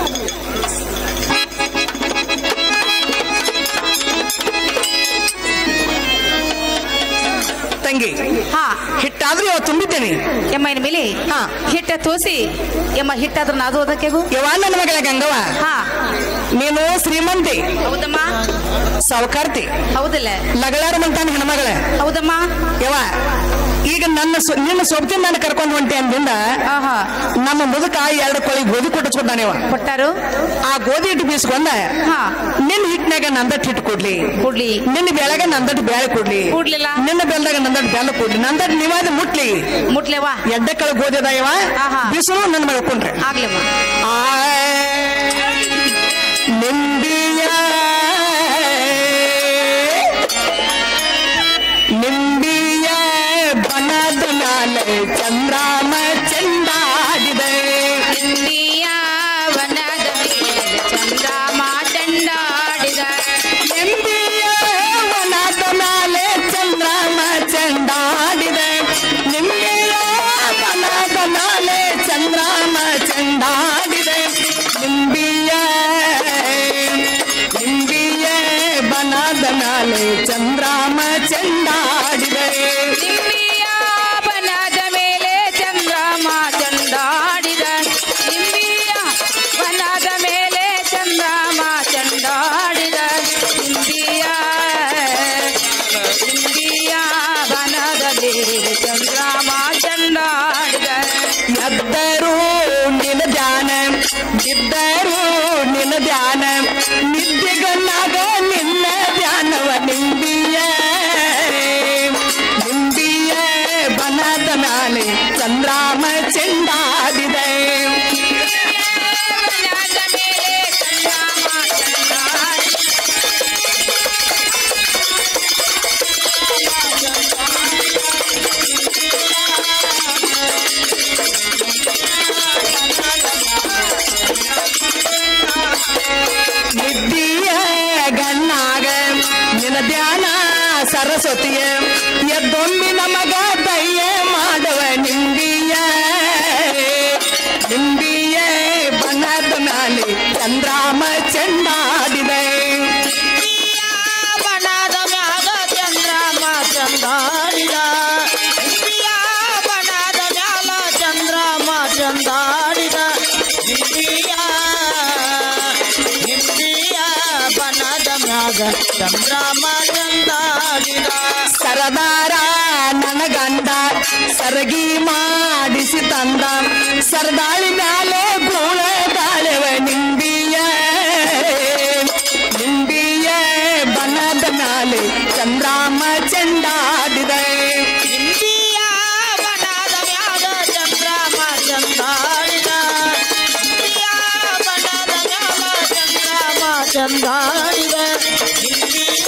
ತಂಗಿ ಹಾ ಹಿಟ್ಟಾದ್ರೂ ಇವ ತುಂಬಿದ್ದೇನೆ ಯಮ್ಮ ಇನ್ ಮೇಲೆ ಹಾ. ಹಿಟ್ಟ ತೋಸಿ ಯಮ್ಮ ಹಿಟ್ಟಾದ್ರ ನಾದು ಅದಕ್ಕೆಗು ಇವ ನನ್ನ ಮಗಳ ಗಂಗವ್ವ ಹಾ ನೀನು ಶ್ರೀಮಂತಿ ಹೌದಮ್ಮ ಸಾವುಕಾರ್ತಿ ಹೌದಲ್ಲ ಲಗಳಾರ ಮಂತಾನ ಹೆಣ್ಮಗಳ ಹೌದಮ್ಮ ಯವ ಈಗ ನನ್ನ ಸೊ- ನಿನ್ನ ಸೊಬ್ತಿ ನಾನು ಕರ್ಕೊಂಡು ಹೊಂಟೆ ಅಂದಿಂದ ಆಹಾ ನಮ್ಮ ಮುದುಕ ಎರಡು ಕೊಳಿ ಗೋಧಿ ಕೊಟ್ಟಿಸ್ಕೊಟ್ಟಾನೆ ಇವ ಕೊಟ್ಟಾರು ಆ ಗೋಧಿ ಹಿಟ್ಟು ಬೀಸ್ಕೊಂಡ ಹಾ ನಿನ್ನ ಹಿಟ್ಟಿನಾಗ ನಂದಟ್ ಹಿಟ್ಟು ಕೊಡ್ಲಿ ಕೊಡ್ಲಿ ನಿನ್ನ ಬೆಳಗ ನಂದಟ್ ಬ್ಯಾಳೆ ಕೊಡ್ಲಿ ಕೊಡ್ಲಿಲ್ಲ. ನಿನ್ನ ಬೆಲ್ದಾಗ ನಂದಟ್ ಬ್ಯಾಳೆ ಕೊಡ್ಲಿ ನಂದಟ್ ನೀವಾದ ಮುಟ್ಲಿ ಮುಟ್ಲೆವಾ ಎಡ್ಡ ಕಳ ಗೋಧಿ ಅದಾಯವ ಆಹಾ. ಬಿಸಿಲು ನನ್ನ ಮಲ್ಕೊಂಡ್ರೆ ಆಗ್ಲಮ್ಮ ನಿಂಬಿಯ ನಿಂಬಿಯ ಬನದ ನಾಲೆ ಚಂದ್ರಾಮ ಚೆಂಡಾಡಿದೆ ಇಂಡಿಯ ವನದ ಮೇಲೆ ಚಂದ್ರಮ ಚಂಡಾಡಿದ ನಿಂಬಿಯ ವನದ ನಾಲೆ ಚಂದ್ರಾಮ ಚೆಂಡಾಡಿದೆ ನಿಂಬಿಯ ಬನದ ನಾಲೆ ಚಂದ್ರಾಮ ಚೆಂಡಾಡಿದೆ ನಿಂಬಿಯ ನಿಂಬಿಯ ಬನದ ನಾಲೆ ಚಂದ್ರಾಮ ಚೆಂಡಾಡಿದೆ ಇಂಡಿಯ ವನದ ಚಂದ್ರಮ ಚಂದಾಡಿದ ಸರದಾರ ನನಗಂಡ ಸರಗಿ ಮಾಡಿಸಿ ತಂದ ಸರದಾಳಿ ಮ್ಯಾಲೆ ಗೂಳ ದಾಳೆವ ನಿಂಬಿಯ ನಿಂಬಿಯ ಬನದ ಮ್ಯಾಲೆ ಚಂದ್ರಾಮ ಚೆಂಡಾಡಿದೆ ಇಂದಿಯ ಬಣದ ಮ್ಯಾಗ ಚಂದ್ರಮ ಚಂದಾಡಿದ ಇಂದಿಯ ಬಣದ ಮ್ಯಾಲ ಚಂದ್ರಮ ಚಂದಾಡಿದ ಇಂದಿಯ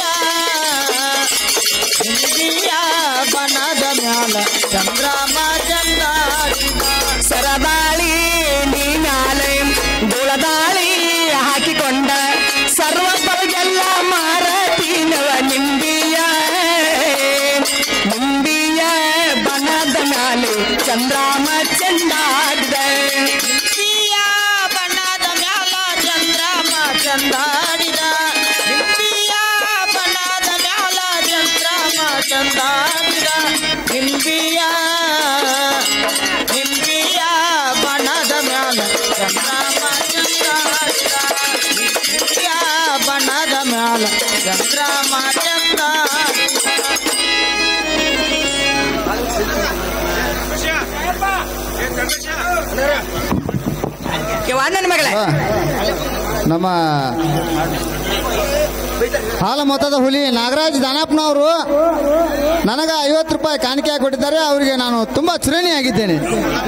ಇಂದಿಯ ಬಣದ ಮ್ಯಾಲ ಚಂದ್ರಮ ಚಂದಾಡಿದ ಸರದಾಳಿ ನೀ ಮ್ಯಾಲೆ ಗುಳದಾಳಿ ಹಾಕಿಕೊಂಡ ಸರ್ವಪರಿಗೆಲ್ಲ ಮಾರತೀನವ ನಿಂಬಿಯ ನಿಂಬಿಯ ಬನದ ಮ್ಯಾಲೆ ಚಂದ್ರಾಮ ಚೆಂಡಾಡಿದೆ ಇಂದಿಯ ಬಣ್ಣದ ಮ್ಯಾಲ ಚಂದ್ರಮ ಚಂದಾಡಿದ ಇಂದಿಯ ಬಣ್ಣದ ಮ್ಯಾಲ ಚಂದ್ರಮ ಚಂದಾಡಿದ ಇಂದಿಯ ಇಂದಿಯ ಬಣ್ಣದ ಮ್ಯಾಲ ಚಂದ್ರಮ ಚಂದಾಡಿದ ಇಂದಿಯ ಬಣ್ಣದ ಮ್ಯಾಲ ಚಂದ್ರಮ ಚಂದಾಡಿದ ಯವ್ವ ನನ್ನ ಮಗಳೇ ನಮ್ಮ ಹಾಲ ಮೊತ್ತದ ಹುಲಿ ನಾಗರಾಜ್ ದಾನಪ್ಪನವರು ನನಗೆ ಐವತ್ತು ರೂಪಾಯಿ ಕಾಣಿಕೆ ಕೊಟ್ಟಿದ್ದಾರೆ ಅವರಿಗೆ ನಾನು ತುಂಬ ಚಿರಣಿಯಾಗಿದ್ದೇನೆ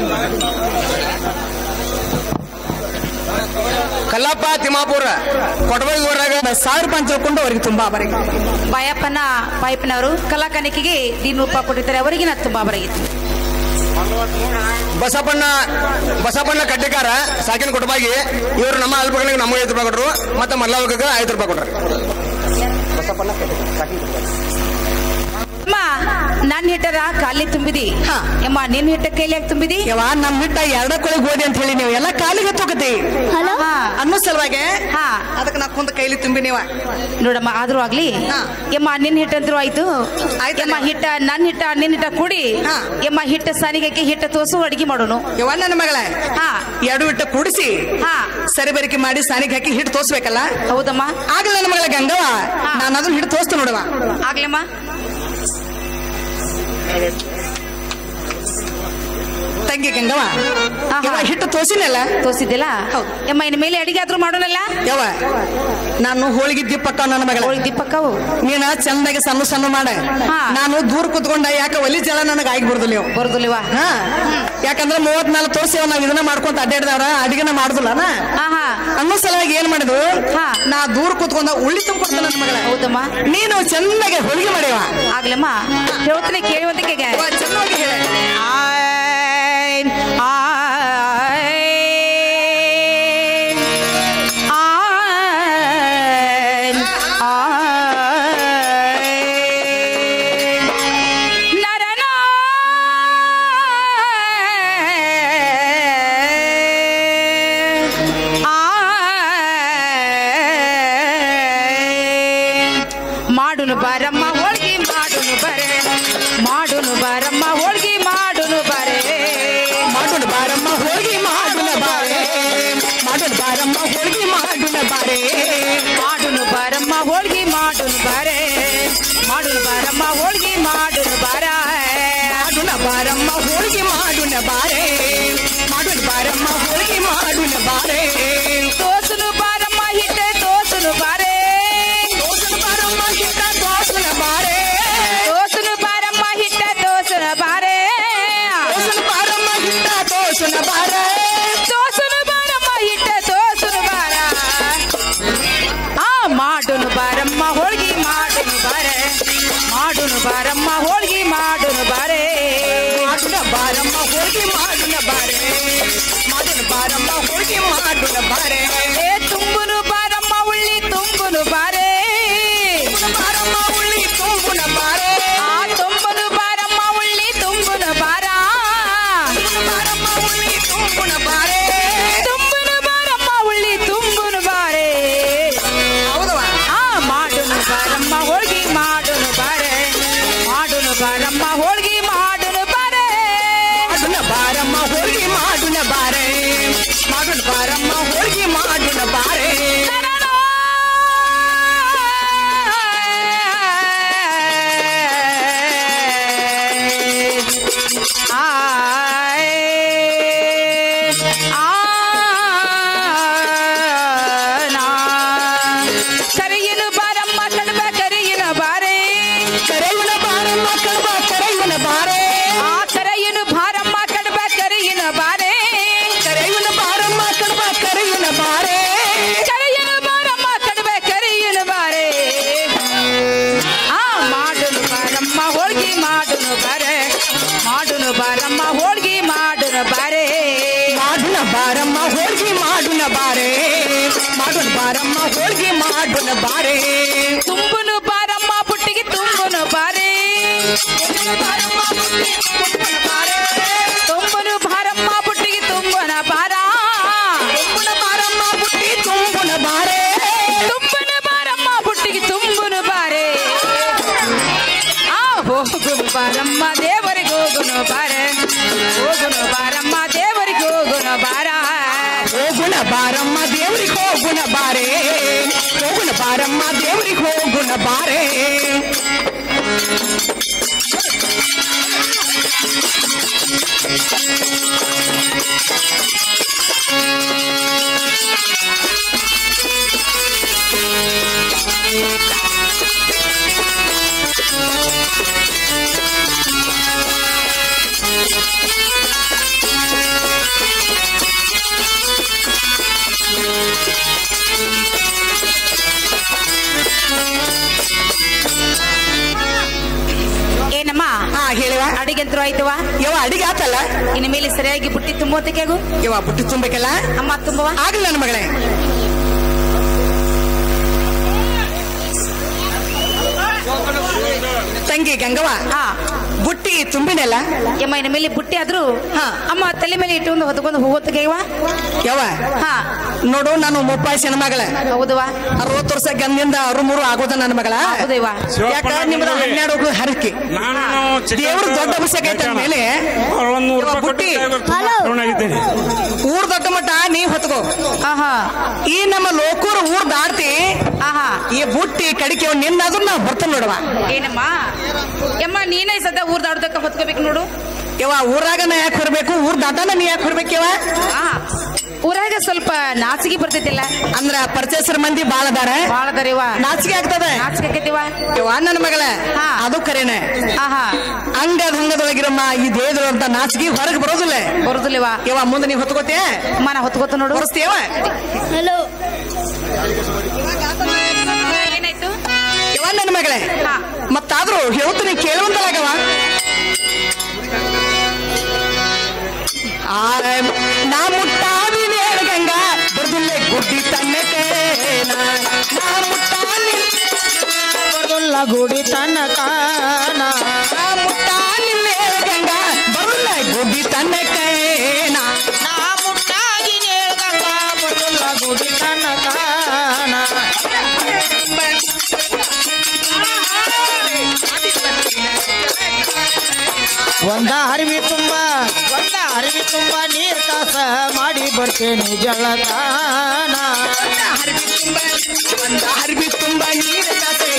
ಕಲ್ಲಪ್ಪ ತಿಮ್ಮಾಪುರ ಕೊಡಬೈ ಊರಾಗ ಸಾವಿರ ರೂಪಾಯಿ ತಿಳ್ಕೊಂಡು ಅವ್ರಿಗೆ ತುಂಬಾ ಬರೀ ಬಾಯಪ್ಪನ ಪಾಯಪ್ಪನವರು ಕಲಾಕಣಿಕೆಗೆ ನೀನು ರೂಪ ಕೊಟ್ಟಿದ್ದಾರೆ ಅವರಿಗೆ ನಾನು ತುಂಬಾ ಬರಗಿತ್ತು ಬಸಪ್ಪಣ್ಣ ಬಸಪ್ಪಣ್ಣ ಕಡ್ಡಿಕಾರ ಸಾಕಿನ ಕೊಟ್ಟಬಾಗಿ ಇವರು ನಮ್ಮ ಅಲ್ಪಗಳಿಗೆ ನಮಗೆ ಐದು ರೂಪಾಯಿ ಕೊಟ್ಟರು ಮತ್ತೆ ಮಲ್ಲವರ್ಗಕ್ಕೆ ಐದು ರೂಪಾಯಿ ಕೊಟ್ರು ಅಮ್ಮ ನನ್ನ ಹಿಟ್ಟರ ಕಾಲಿ ತುಂಬಿದಿ ಅಮ್ಮ ನಿನ್ನ ಹಿಟ್ಟ ಕೈಲಿ ಯಾಕೆ ತುಂಬಿದಿ ಯವ್ವ ನಮ್ ಹಿಟ್ಟ ಎರಡ ಕೊಳಗ್ ಹೋದಿ ಅಂತ ಹೇಳಿ ನೀವು ಎಲ್ಲ ಕಾಲಿಗೆ ತಗೋತಿ ಹಾ. ಅನ್ನೋ ಸಲುವಾಗಿ ಹಾ. ಅದಕ್ಕೆ ನಾ ಕುಂತ ಕೈಲಿ ತುಂಬಿ ನೀವ ನೋಡಮ್ಮ ಆದ್ರೂ ಆಗ್ಲಿ ಹಾ. ಎಮ್ಮ ನಿನ್ನ ಹಿಟ್ಟಂದ್ರು ಆಯ್ತು ಆಯ್ತಲ್ಲ. ಎಮ್ಮ ಹಿಟ್ಟ ನನ್ನ ಹಿಟ್ಟ ನಿನ್ನ ಹಿಟ್ಟ ಕೂಡಿ ಹಾ. ಎಮ್ಮ ಹಿಟ್ಟ ಸಾನಿಗೆ ಹಿಟ್ಟ ತೋಸು ಅಡಿಗೆ ಮಾಡೋನು ಯವ್ವ ನನ್ನ ಮಗಳ ಹಾ ಎರಡು ಹಿಟ್ಟ ಕೂಡಿಸಿ ಹಾ ಸರಿ ಬರಿಕೆ ಮಾಡಿ ಸಾನಿಗೆ ಹಾಕಿ ಹಿಟ್ಟು ತೋರ್ಸ್ಬೇಕಲ್ಲ ಹೌದಮ್ಮ ಆಗಲ್ಲ ನನ್ನ ಮಗಳ ಗಂಗವ ಹಾ. ನಾನು ಅದನ್ನ ಹಿಟ್ಟು ತೋರಿಸ್ತು ನೋಡುವ ಆಗ್ಲಮ್ಮ ತಂಗಿ ಗಂಗವ ಹಾ, ಯವ್ವ ಹಾ. ಹಿಟ್ಟು ತೋಸಿನಲ್ಲ ತೋಸಿದ್ದಿಲ್ಲ ಹೌದು. ಎಮ್ಮ ಇನ್ ಮೇಲೆ ಅಡಿಗೆ ಆದ್ರೂ ಮಾಡೋಣಲ್ಲ ಯವ್ವ ನಾನು ಹೋಳಿಗೆ ದಿಪ್ಪಕ್ಕ ನನ್ನ ಮಗಳ ಹೋಳಿಗೆ ದೀಪಕ್ಕವು ನೀನ ಚಂದಾಗಿ ಸಣ್ಣ ಸಣ್ಣ ಮಾಡ ಹಾ. ನಾನು ದೂರ ಕುತ್ಕೊಂಡ ಯಾಕೆ ಒಲಿ ಜಲ ನನಗೆ ಆಗಿ ಬಿಡುದಿಲ್ಲ ನೀವು ಬರುದಿಲ್ವಾ ಹಾ ಯಾಕಂದ್ರೆ ಮೂವತ್ನಾಲ್ಕು ತೋರ್ಸಿ ನಾವ್ ಇದನ್ನ ಮಾಡ್ಕೊಂತ ಅಡ್ಡಾಡ್ದವ್ರ ಅಡಿಗೆನ ಮಾಡುದಿಲ್ಲ ಹಾ ಹಾ ಅನ್ನೋ ಸಲುವಾಗಿ ಏನ್ ಮಾಡಿದ್ವು ಹಾ. ನಾ ದೂರ ಕುತ್ಕೊಂಡ ಉಳ್ಳಿ ತುಂಬಿಕೊಡ್ತಾನೆ ನನ್ನ ಮಗಳ ಹೌದಮ್ಮ ನೀನು ಚಂದಾಗಿ ಹೋಳಿಗೆ ಮಾಡಿವ ಆಗ್ಲಮ್ಮ ಹೇಳ್ತೀನಿ ಕೇಳುವಂತಿಗೆ ಚೆನ್ನಾಗಿ ಹೇಳ ಆಯ್ನ್, ಆಯ್ನ್, ಆಯ್ನ್, ಆಯ್ನ್. ನರನ ಆಯ್ನ್. ಮಾಡುನು ಬಾರಮ್ಮ ಹೋಳ್ಗಿ ಮಾಡುನು ಬರೆ ಮಾಡುನು ಬಾರಮ್ಮ ಹೋಳ್ಗಿ ಮಾಡುನು ಬರೆ ಮಾಡೋಣ ಬಾರಮ್ಮ ಹೋಳಿಗೆ ಮಾಡುನ ಬಾರೆ ಮಾಡೋಣ ಬಾರಮ್ಮ ಹೋಳಿಗೆ ಮಾಡುನ ಬಾರೆ ಮಾಡುನು ಬಾರಮ್ಮ ಹೋಳ್ಗಿ ಮಾಡುನು ಬರೆ ಮಾಡುನು ಬಾರಮ್ಮ ಹೋಳ್ಗಿ ಮಾಡುನು ಬರ ಮಾಡುನ ಬಾರಮ್ಮ ಹೋಳಿಗೆ ಮಾಡುನ ಬಾರೆ ಮಾಡೋಣ ಬಾರಮ್ಮ ಹೋಳಿಗೆ ಮಾಡುನ ಬಾರೆ ತೋಸುನು ಬಾರಮ್ಮ ಹಿಟ್ಟೆ ತೋಸುನು ಬಾರೆ ದೋಸನ ಬಾರಮ್ಮ ಹಿಟ್ಟ ದೋಸನ ಬಾರೆ ತೋಸುನು ಬಾರಮ್ಮ ಹಿಟ್ಟೆ ತೋಸುನ ಬಾರೆ ದೋಸನ ಬಾರಮ್ಮ ಹಿಟ್ಟ ದೋಸನ ಬಾರೆ ತೋಸುನು ಬಾರಮ್ಮ ಹಿಟ್ಟೆ ತೋಸುನು ಬಾರ ಆ ಮಾಡುನು ಬಾರಮ್ಮ ಹೋಳ್ಗಿ ಮಾಡುನು ಬಾರೆ ಮಾಡುನು ಬಾರಮ್ಮ ಹೋಳ್ಗಿ ಮಾಡುನು ಬಾರೆ ಮಾಡುನ ಬಾರಮ್ಮ ಹೋಳಿಗೆ ಮಾಡುನ ಬಾರೆ ಮಾಡುನ ಬಾರಮ್ಮ ಹೋಳಿಗೆ ಮಾಡುನ ಬಾರೆ ಏ ತುಂಬುನು ಬಾರಮ್ಮ ಉಳ್ಳಿ ತುಂಬುನು ಬಾರೆ ಬಾರಮ್ಮ ಉಳ್ಳಿ ತುಂಬುನ ಬಾರೆ ಆ ತುಂಬುನು ಬಾರಮ್ಮ ಉಳ್ಳಿ ತುಂಬುನು ಬಾರ ಬಾರಮ್ಮ ಉಳ್ಳಿ ತುಂಬುನ ಬಾರೆ ತುಂಬುನು ಬಾರಮ್ಮ ಉಳ್ಳಿ ತುಂಬುನು ಬಾರೆ ಹೌದವ ಆ ಮಾಡುನು ಬಾರಮ್ಮ ಹೋಳ್ಗಿ ಮಾಡುನು ಬಾರೆ ಮಾಡುನು ಬಾರಮ್ಮ ಹೋಳ್ಗಿ ಮಾಡುನು ಬಾರೆ ಮಾಡುನ ಬಾರಮ್ಮ ಹೋಳಿಗೆ ಮಾಡುನ ಬಾರೆ ಮಾಡುನ ಬಾರಮ್ಮ ಹೋಳಿಗೆ ಮಾಡುನ ಬಾರೆ ಆಯ್. ಆ ನಾ. ಕರೆಯನು ಬಾರಮ್ಮ ಕಡಬ ಕರೆಯನು ಬಾರೆ ಕರೆಯುನ ಬಾರಮ್ಮ ಕಡಬ ಕರೆಯುನ ಬಾರೆ ಆ ಕರೆಯನು ಬಾರಮ್ಮ ಕಡಬ ಕರೆಯನು ಬಾರೆ ಕರೆಯುನ ಬಾರಮ್ಮ ಕಡಬ ಕರೆಯುನ ಬಾರೆ ಕರೆಯನು ಬಾರಮ್ಮ ಕಡಬ ಕರೆಯನು ಬಾರೆ ಆ ಮಾಡುನು ಬಾರಮ್ಮ ಹೋಳ್ಗಿ ಮಾಡುನು ಬಾರೆ ಮಾಡುನು ಬಾರಮ್ಮ ಹೋಳ್ಗಿ ಮಾಡುನು ಬಾರೆ ಮಾಡುನ ಬಾರಮ್ಮ ಹೋಳ್ಗಿ ಮಾಡುನ ಬಾರೆ ಮಾಡುನ ಬಾರಮ್ಮ ಹೋಳ್ಗಿ ಮಾಡುನ ಬಾರೆ ತುಂಬುನು ಬಾರಮ್ಮ ಪುಟ್ಟಿಗೆ ತುಂಬುನು ಬಾರೆ ತುಂಬುನು ಬಾರಮ್ಮ ಪುಟ್ಟಿಗೆ ತುಂಬುನ ಬಾರ ತುಂಬುನ ಬಾರಮ್ಮ ಬುಟ್ಟಿ ತುಂಬುನ ಬಾರೆ ತುಂಬುನು ಬಾರಮ್ಮ ಪುಟ್ಟಿಗೆ ತುಂಬುನು ಬಾರೆ ಆ ಹೋಗುನು ಬಾರಮ್ಮ ದೇವರಿಗೆ ಹೋಗುನು ಬಾರೆ ಹೋಗುನು ಬಾರಮ್ಮ ದೇವರಿಗೆ ಹೋಗುನು ಬಾರ ಹೋಗುಣ ಬಾರಮ್ಮ ದೇವ್ರಿಗೆ ಹೋಗುಣ ಬಾರೆ ಹೋಗುಣ ಬಾರಮ್ಮ ದೇವ್ರಿಗೆ ಹೋಗುಣ ಬಾರೆ ಏನಮ್ಮ ಹಾ ಹೇಳಿವ ಅಡಿಗೆಂತರೂ ಆಯ್ತವ ಯವ ಅಡಿಗೆ ಆತಲ್ಲ ಇನ್ನು ಮೇಲೆ ಸರಿಯಾಗಿ ಬುಟ್ಟಿ ತುಂಬುವಂತಕ್ಕಾಗು ಯವ ಬುಟ್ಟಿ ತುಂಬಬೇಕಲ್ಲ ಅಮ್ಮ ತುಂಬವ ಆಗ್ಲಿ ನನ್ನ ಮಗಳೇ ತಂಗಿ ಗಂಗವ್ವ ಹಾ ಬುಟ್ಟಿ ತುಂಬಿನಲ್ಲ ಯಮ್ಮ ಇನ್ನು ಮೇಲೆ ಬುಟ್ಟಿ ಆದ್ರೂ ಹಾ. ಅಮ್ಮ ತಲೆ ಮೇಲೆ ಇಟ್ಟುಕೊಂಡು ಹೊತ್ಕೊಂಡು ಹೋಗೋತಕ್ಕಾಗವ ಯವ ಹಾ ನೋಡು ನಾನು ಮುಪ್ಪಾಯ್ಸಿನ ಮಗಳ ಹೌದವಾ ಅರವತ್ತು ವರ್ಷ ಗಂದಿಂದ ಅರು ಮೂರು ಆಗೋದ ನನ್ನ ಮಗಳ ಹೌದೇವಾ ಯಾಕ ನಿಮ್ದು ಹನ್ನೆರಡು ಹರಕೆ ದೇವ್ರು ದೊಡ್ಡ ಅಭಿಷೇಕ ಐತೆ ಮೇಲೆ ಒಂದು ನೂರು ರೂಪಾಯಿ ಬುಟ್ಟಿ. ಆಗಿದ್ದೇನೆ ಊರ್ ದೊಡ್ಡ ಮಠ ನೀ ಹೊತ್ಕೋ ಆಹಾ ಈ ನಮ್ಮ ಲೋಕೂರು ಊರ್ ದಾಟಿ ಆಹಾ ಈ ಬುಟ್ಟಿ ಕಡಿಕೆ ನಿನ್ನಾದ್ರೂ ನಾ ಬರ್ತೇನೆ ನೋಡುವ ಏನಮ್ಮ ಯಮ್ಮ ನೀನೇ ಸದ್ಯ ಊರ್ ದಾಡ್ದಕ್ಕ ಹೊತ್ಕೋಬೇಕು ನೋಡು ಯವ ಊರಾಗ ನಾ ಯಾಕೆ ಹೊರಬೇಕು ಊರ್ ದಾಟಾನ ನೀ ಯಾಕೆ ಹೊರಬೇಕವ ಆಹಾ ಊರಾಗ ಸ್ವಲ್ಪ ನಾಚಿಗೆ ಬರ್ತೈತಿಲ್ಲ ಅಂದ್ರ ಪರ್ಚೇಸರ್ ಮಂದಿ ಬಾಳ ಅದಾರ ಬಾಳ ಅದಾರಿವ ನಾಚಿಕೆ ಆಗ್ತದ ನಾಚಿಕೆ ಆಕೈತಿವ ಯವ್ವ ನನ್ನ ಮಗಳ ಹಾ. ಅದು ಕರೇನೆ ಆಹಾ ಅಂಗದ ಹಂಗದೊಳಗಿರಮ್ಮ ಈ ದೇಹದೊಳಂತ ನಾಚಿಕೆ ಹೊರಗೆ ಬರೋದಿಲ್ಲ ಬರುದಿಲ್ಲವ ಯವ ಮುಂದೆ ನೀ ಹೊತ್ಕೋತೆ ಅಮ್ಮ ನಾ ಹೊತ್ಕೋತ ನೋಡು ಹೊರಸ್ತೀಯವ ಏನಾಯ್ತು ಯವ ನನ್ನ ಮಗಳೇ ಹಾ. ಮತ್ತಾದ್ರೂ ಹೇಳ್ತೀನಿ ಕೇಳುವಂತಲಾಗವ ನಾ ಮುಟ್ಟಾದಿ ಗಂಗ ಬರ್ದಿಲ್ಲ ಗುಡ್ಡಿ ತನ್ನಕ್ಕೆ ನಾ ಮುಟ್ಟಾದಿ ಬರ್ದುಲ್ಲ ಗುಡಿ ತನಕ ನಾ ಮುಟ್ಟಾದಿ ಗಂಗ ಬರ್ದಿಲ್ಲ ಗುಡ್ಡಿ ತನ್ನಕ್ಕೆ ನಾ ನಾ ಮುಟ್ಟಾಗಿ ನೇಳ್ಗಂಗ ಬರ್ದುಲ್ಲ ಗುಡಿ ತನಕ ಒಂದ ಅರಿವಿ ತುಂಬ ಒಂದ ಅರಿವಿ ತುಂಬ ನೀರ್ ಕಾಸ ಮಾಡಿ ಬರ್ತೇನೆ ಜಳಕಾನ ಹರಿವಿ ತುಂಬ ಒಂದ ಹರಿವಿ ತುಂಬ ನೀರು ಕಾಸೆ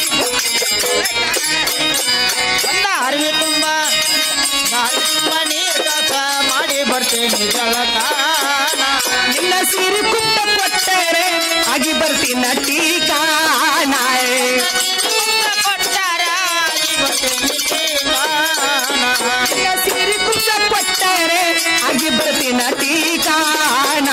ಒಂದ ಅರಿವಿ ತುಂಬ ಗಾಳಿ ತುಂಬ ನೀರ್ ಕಾಸ ಮಾಡಿ ಬರ್ತೇನೆ ಜಳಕಾನ ನಿನ್ನ ಸಿರಿ ಕುಟ್ಟ ಕೊಟ್ಟರೆ ಆಗಿ ಬರ್ತೀನ ಟೀಕಾನ ಕೊಟ್ಟಾರ ಆಗಿ ಬರ್ತೇನೆ ಜೀವನ. ನಿನ್ನ ಸಿರಿ ಕುಟ್ಟ ಕೊಟ್ಟರೆ ಆಗಿ ಬರ್ತೀನ ಟೀಕಾನ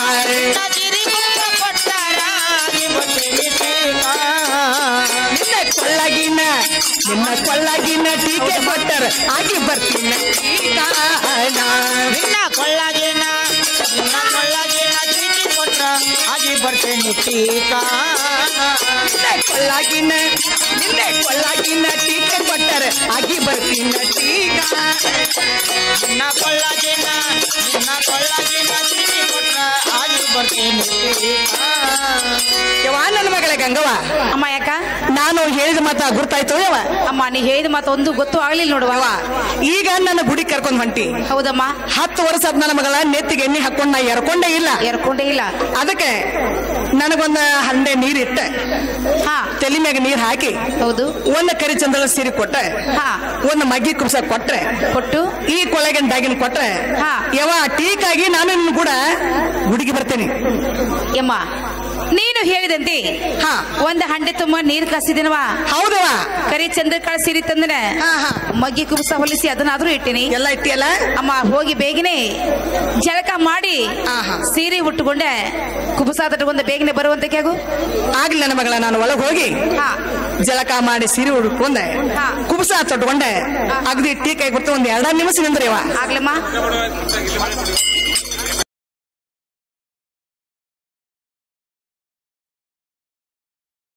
ನಿನ್ನ ಕೊಳ್ಳಗಿನ ನಿನ್ನ ಕೊಳ್ಳಗಿನ ಟೀಕೆ ಕೊಟ್ಟರೆ ಆಗಿ ಬರ್ತೀನ ಟೀಕಾನ ನಿನ್ನ ಕೊಳ್ಳಾಗೇನ ನಿನ್ನ ಕೊಳ್ಳಾಗೇನ ಚೀಟಿ ಕೊಟ್ರ ಆಗಿ ಬರ್ತೇನೆ ಟೀಕಾ ನಿನ್ನ ಕೊಳ್ಳಗಿನ ನಿನ್ನ ಕೊಳ್ಳಗಿನ ಟೀಕೆ ಕೊಟ್ಟರೆ ಆಗಿ ಬರ್ತೀನ ಟೀಕಾ ನಿನ್ನ ಕೊಳ್ಳಾಗೇನ ನಿನ್ನ ಕೊಳ್ಳಾಗೇನ ಚೀಟಿ ಕೊಟ್ರ ಆಗಿ ಬರ್ತೇನೆ ಟೀಕಾ ಯವ್ವ ನನ್ನ ಮಗಳ ಗಂಗವ್ವ ಅಮ್ಮ ಯಾಕ ನಾನು ಹೇಳಿದ ಮಾತ ಗುರ್ತಾಯ್ತು ಯವ ಅಮ್ಮ ನೀ ಹೇಳಿದ ಮಾತು ಒಂದು ಗೊತ್ತು ಆಗ್ಲಿಲ್ಲ ನೋಡುವ ಯವ್ವ ಈಗ ನನ್ನ ಗುಡಿ ಕರ್ಕೊಂಡ್ ಹೊಂಟಿ ಹೌದಮ್ಮ ಹತ್ತು ವರ್ಷ ಆದ್ ನನ್ನ ಮಗಳ ನೆತ್ತಿಗೆ ಎಣ್ಣೆ ಹಾಕೊಂಡ್ ನಾ ಎರ್ಕೊಂಡೇ ಇಲ್ಲ ಎರ್ಕೊಂಡೇ ಇಲ್ಲ ಅದಕ್ಕೆ ನನಗೊಂದ ಹಂಡೆ ನೀರ್ ಇಟ್ಟ ಹಾ ತಲೆ ಮ್ಯಾಗ ನೀರ್ ಹಾಕಿ ಹೌದು ಒಂದ್ ಕರಿ ಚಂದದ ಸೀರೆ ಕೊಟ್ಟ ಹಾ ಒಂದ್ ಮಗ್ಗಿ ಕುಬ್ಸ ಕೊಟ್ರೆ ಕೊಟ್ಟು ಈ ಕೊಳಗಿನ ದಾಗಿನ ಕೊಟ್ರೆ ಹಾ. ಯವ ಟೀಕಾಗಿ ನಾನು ನಿನ್ನ ಕೂಡ ಗುಡಿಗೆ ಬರ್ತೇನೆ ಯಮ್ಮ ನೀನು ಹೇಳಿದಂತೆ ಹಾ. ಒಂದು ಹಂಡೆ ತುಂಬ ನೀರು ಕಾಸಿದಿನವ ಹೌದವ ಕರಿ ಚಂದ್ರಕಾಳ ಸೀರೆ ತಂದ್ರೆ ಹಾ, ಹಾ. ಮಗ್ಗಿ ಕುಬಸ ಹೊಲಿಸಿ ಅದನ್ನಾದ್ರೂ ಇಟ್ಟಿನಿ ಎಲ್ಲ ಇಟ್ಟಿಯಲ್ಲ ಅಮ್ಮ ಹೋಗಿ ಬೇಗನೆ ಜಳಕ ಮಾಡಿ ಆಹಾ. ಸೀರೆ ಉಟ್ಟುಕೊಂಡೆ ಕುಬಸ ತಟ್ಟುಕೊಂಡೆ ಬೇಗನೆ ಬರುವಂತೆ ಕ್ಯಾಗು ಆಗ್ಲಿ ನನ್ನ ಮಗಳ ನಾನು ಒಳಗೆ ಹೋಗಿ ಹಾ ಜಳಕ ಮಾಡಿ ಸೀರೆ ಉಡ್ಕೊಂಡೆ ಹಾ. ಕುಬ್ಸ ತೊಟ್ಕೊಂಡೆ ಅಗದಿ ಟೀ ಕೈ ಕೊಡ್ತು ಒಂದ್ ಎರಡ ನಿಮಿಷ ನಿಂದ್ರಿವ ಆಗ್ಲಮ್ಮ